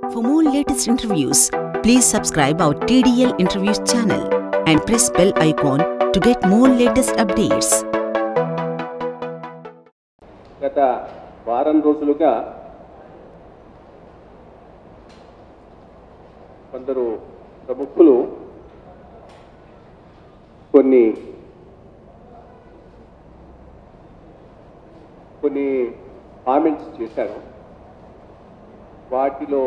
For more latest interviews, please subscribe our TDL Interviews channel and press bell icon to get more latest updates. గత వారం రోజులుగా కొందరు ప్రముఖులు కొన్ని కొన్ని కామెంట్స్ చేశారు వాటిలో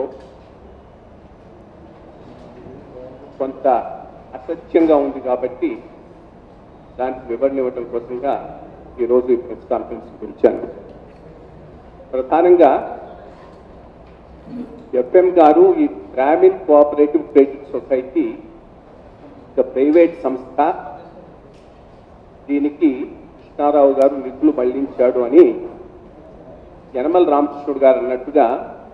కొంత అసత్యంగా ఉంది కాబట్టి దానికి వివరణ ఇవ్వడం కోసంగా ఈరోజు ఈ ప్రెస్ కాన్ఫరెన్స్ పిలిచాను ప్రధానంగా ఎఫ్ఎం గారు ఈ గ్రామీణ్ కోఆపరేటివ్ క్రెడిట్ సొసైటీ ఒక ప్రైవేట్ సంస్థ దీనికి కృష్ణారావు గారు నిధులు మళ్లించాడు అని యనమల రామకృష్ణుడు గారు అన్నట్టుగా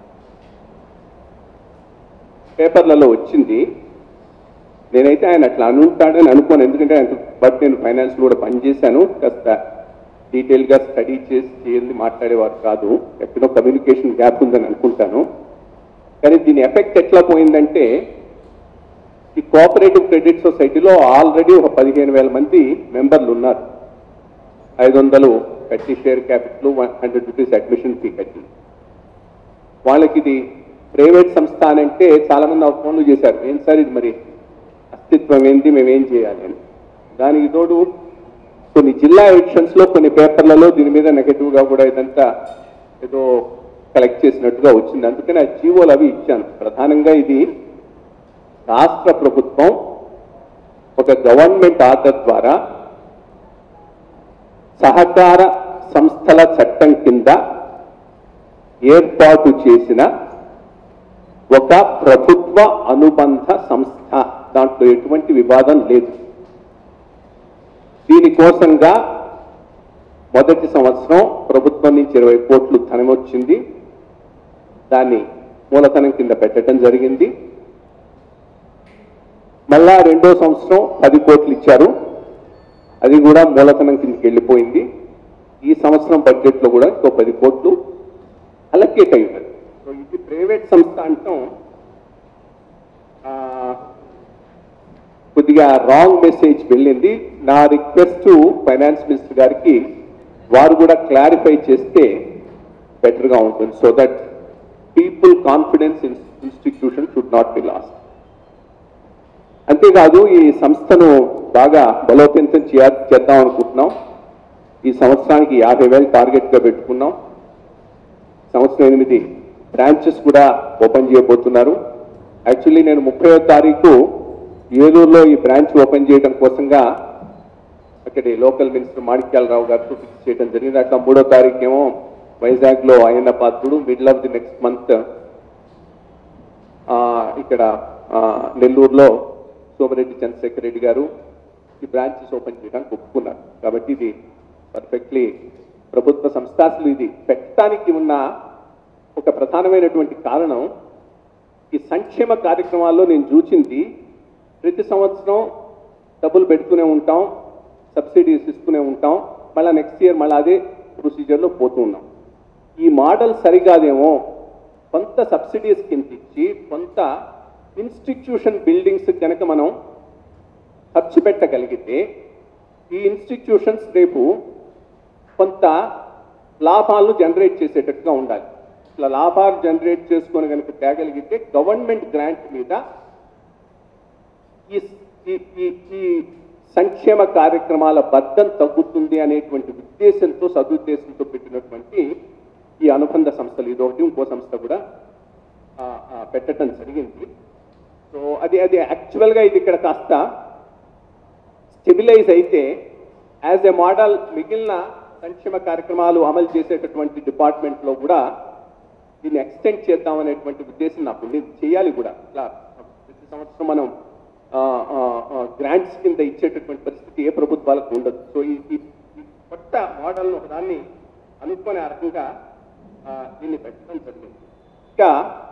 పేపర్లలో వచ్చింది నేనైతే ఆయన అట్లా అనుంటాడని అనుకోను ఎందుకంటే ఆయన బట్ నేను ఫైనాన్స్ కూడా పనిచేశాను కాస్త డీటెయిల్గా స్టడీ చేసి చేయండి మాట్లాడేవారు కాదు ఎక్కడో కమ్యూనికేషన్ గ్యాప్ ఉందని అనుకుంటాను కానీ దీని ఎఫెక్ట్ ఎట్లా పోయిందంటే ఈ కోఆపరేటివ్ క్రెడిట్ సొసైటీలో ఆల్రెడీ ఒక పదిహేను వేల మంది మెంబర్లు ఉన్నారు ఐదు వందలు కట్టి share capital one hundred rupees admission fee కట్టి వాళ్ళకి ఇది ప్రైవేట్ సంస్థ అని అంటే చాలా మంది ఆ ఫోన్లు చేశారు ఏం సార్ ఇది మరి అస్తిత్వం ఏంటి మేమేం చేయాలి అని దానికి తోడు కొన్ని జిల్లా ఎలక్షన్స్ లో కొన్ని పేపర్లలో దీని మీద నెగటివ్ గా కూడా ఇదంతా ఏదో కలెక్ట్ చేసినట్టుగా వచ్చింది అందుకని ఆ జీవోలు అవి ఇచ్చాను ప్రధానంగా ఇది రాష్ట్ర ప్రభుత్వం ఒక గవర్నమెంట్ ఆర్డర్ ద్వారా సహకార సంస్థల చట్టం కింద ఏర్పాటు చేసిన ఒక ప్రభుత్వ అనుబంధ సంస్థ దాంట్లో ఎటువంటి వివాదం లేదు దీనికోసంగా మొదటి సంవత్సరం ప్రభుత్వం నుంచి ఇరవై కోట్లు ధనం వచ్చింది దాన్ని మూలధనం కింద పెట్టడం జరిగింది మళ్ళా రెండో సంవత్సరం పది కోట్లు ఇచ్చారు అది కూడా మూలధనం కిందకి వెళ్ళిపోయింది ఈ సంవత్సరం బడ్జెట్లో కూడా ఇంకో పది కోట్లు అలకేట్ అయి ఉన్నది సో ఇది ప్రైవేట్ సంస్థ అంటాం ఆ, కొద్దిగా రాంగ్ మెసేజ్ వెళ్ళింది నా రిక్వెస్ట్ ఫైనాన్స్ మినిస్టర్ గారికి వారు కూడా క్లారిఫై చేస్తే బెటర్గా ఉంటుంది so that people confidence in institution should not be lost అంతేకాదు ఈ సంస్థను బాగా బలోపేతం చేయ చేద్దాం అనుకుంటున్నాం ఈ సంవత్సరానికి యాభై వేలు టార్గెట్గా పెట్టుకున్నాం సంవత్సరం ఎనిమిది బ్రాంచెస్ కూడా ఓపెన్ చేయబోతున్నారు యాక్చువల్లీ నేను ముప్పై తారీఖు ఏలూరులో ఈ బ్రాంచ్ ఓపెన్ చేయడం కోసంగా అక్కడి లోకల్ మినిస్టర్ మాణిక్యాలరావు గారితో ఫిక్స్ చేయడం జరిగింది అట్లా మూడో తారీఖు ఏమో వైజాగ్లో ఆయన Patrudu middle of the next month ఇక్కడ ఆ, నెల్లూరులో సోమిరెడ్డి చంద్రశేఖర్ రెడ్డి గారు ఈ బ్రాంచెస్ ఓపెన్ చేయడానికి ఒప్పుకున్నారు కాబట్టి ఇది పర్ఫెక్ట్లీ ప్రభుత్వ సంస్థ అసలు ఇది పెట్టడానికి ఉన్న ఒక ప్రధానమైనటువంటి కారణం ఈ సంక్షేమ కార్యక్రమాల్లో నేను చూచింది ప్రతి సంవత్సరం డబ్బులు పెడుతూనే ఉంటాం సబ్సిడీస్ ఇస్తూనే ఉంటాం మళ్ళీ నెక్స్ట్ ఇయర్ మళ్ళీ అదే ప్రొసీజర్లో పోతూ ఉన్నాం ఈ మోడల్ సరికాదేమో కొంత సబ్సిడీస్ కింద ఇచ్చి కొంత ఇన్స్టిట్యూషన్ బిల్డింగ్స్ కనుక మనం ఖర్చు పెట్టగలిగితే ఈ ఇన్స్టిట్యూషన్స్ రేపు కొంత లాభాలను జనరేట్ చేసేటట్టుగా ఉండాలి ఇట్లా లాభాలు జనరేట్ చేసుకొని కనుక తేగలిగితే గవర్నమెంట్ గ్రాంట్ మీద ఈ ఈ- ఈ ఈ సంక్షేమ కార్యక్రమాల బద్దం తగ్గుతుంది అనేటువంటి ఉద్దేశంతో సదుద్దేశంతో పెట్టినటువంటి ఈ అనుబంధ సంస్థలు ఇది ఒకటి ఇంకో సంస్థ కూడా ఆ, ఆ, పెట్టడం జరిగింది సో అది అది యాక్చువల్గా ఇది ఇక్కడ కాస్త స్టెబిలైజ్ అయితే యాజ్ ఎ మోడల్ మిగిలిన సంక్షేమ కార్యక్రమాలు అమలు చేసేటటువంటి డిపార్ట్మెంట్లో కూడా దీన్ని ఎక్స్టెండ్ చేద్దాం అనేటువంటి ఉద్దేశం నాకు ఉంది చేయాలి కూడా ఇట్లా ప్రతి సంవత్సరం మనం గ్రాంట్స్ కింద ఇచ్చేటటువంటి పరిస్థితి ఏ ప్రభుత్వాలకు ఉండదు సో ఈ ఈ ఈ కొత్త మోడల్ను ఒకదాన్ని అనుకునే ఆ రకంగా ఆ, దీన్ని పెట్టడం జరిగింది ఇంకా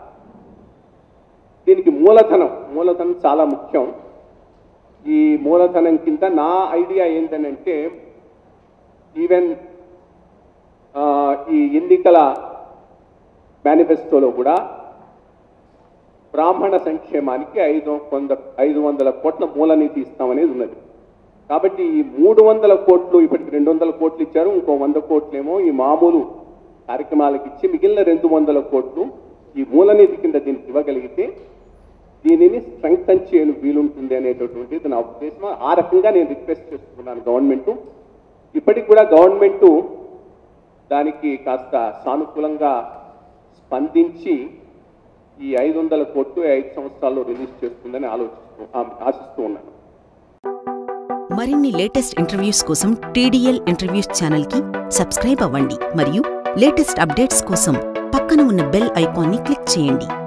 దీనికి మూలధనం మూలధనం చాలా ముఖ్యం ఈ మూలధనం కింద నా ఐడియా ఏంటనంటే ఈవెన్ ఈ ఎన్నికల మేనిఫెస్టోలో కూడా బ్రాహ్మణ సంక్షేమానికి ఐదు వంద ఐదు వందల కోట్ల మూలనీతి ఇస్తామనేది ఉన్నది కాబట్టి ఈ మూడు వందల కోట్లు ఇప్పటికి రెండు వందల కోట్లు ఇచ్చారు ఇంకో వంద కోట్లేమో ఈ మామూలు కార్యక్రమాలకు ఇచ్చి మిగిలిన రెండు వందల కోట్లు ఈ మూలనీతి కింద దీనికి ఇవ్వగలిగితే దీనిని స్ట్రెంగ్తన్ చేయను వీలుంటుంది అనేటటువంటిది నా ఉద్దేశం ఆ రకంగా నేను రిక్వెస్ట్ చేస్తున్నాను గవర్నమెంట్ ఇప్పటికి కూడా గవర్నమెంట్ దానికి కాస్త సానుకూలంగా స్పందించి ఈ ఐదు వందల కోట్లు ఐదు సంవత్సరాల్లో రిలీజ్ చేస్తుందని ఆలోచిస్తూ ఆ- ఆశిస్తూ ఉన్నాను మరిన్ని లేటెస్ట్ ఇంటర్వ్యూస్ కోసం టీడీఎల్ ఇంటర్వ్యూస్ ఛానల్కి సబ్స్క్రైబ్ అవ్వండి మరియు లేటెస్ట్ అప్డేట్స్ కోసం పక్కన ఉన్న బెల్ ఐకాన్ని క్లిక్ చేయండి